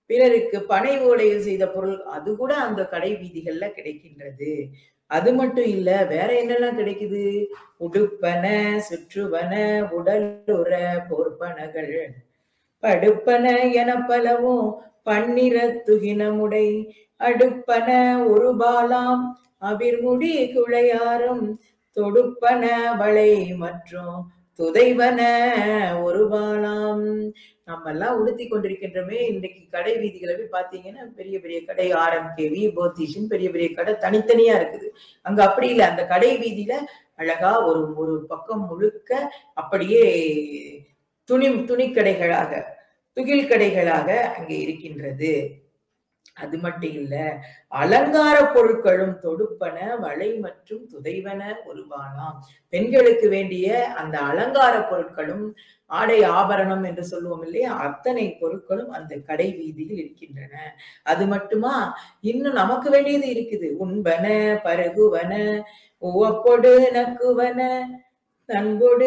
பிறருக்கு பனை ஓலையில் செய்த பொருள் அது கூட அந்த கடை வீதிகள்ல கிடைக்கின்றது அது மட்டும் இல்ல வேற என்னெல்லாம் கிடைக்குது உடுப்பன சுற்றுவன உடலுற பொற்பனகள் படுப்பன என பலவும் பன்னிர துகினமுடை அடுப்பன ஒரு பாலாம் அபிர்முடி குழையாரும் தொடுப்பன வளை மற்றும் துதைவன ஒரு பாலாம் நம்ம எல்லாம் உடுத்தி கொண்டிருக்கின்றமே இன்றைக்கு கடை வீதிகளை போய் பாத்தீங்கன்னா பெரிய பெரிய கடை ஆர்எம்கேவி போத்தீஷன் பெரிய பெரிய கடை தனித்தனியா இருக்குது அங்க அப்படி இல்லை அந்த கடை வீதியில அழகா ஒரு ஒரு பக்கம் முழுக்க அப்படியே துணி துணிக்கடைகளாக துகில் கடைகளாக அங்கே இருக்கின்றது அது மட்டும் இல்ல அலங்கார பொருட்களும் தொடுப்பன வளை மற்றும் துதைவன ஒருபாலாம் பெண்களுக்கு வேண்டிய அந்த அலங்கார பொருட்களும் ஆடை ஆபரணம் என்று சொல்லுவோம் இல்லையா அத்தனை பொருட்களும் அந்த கடை வீதியில் இருக்கின்றன அது மட்டுமா இன்னும் நமக்கு வேண்டியது இருக்குது உண்பன பருகுவன உவப்பொடு நக்குவன நண்பொடு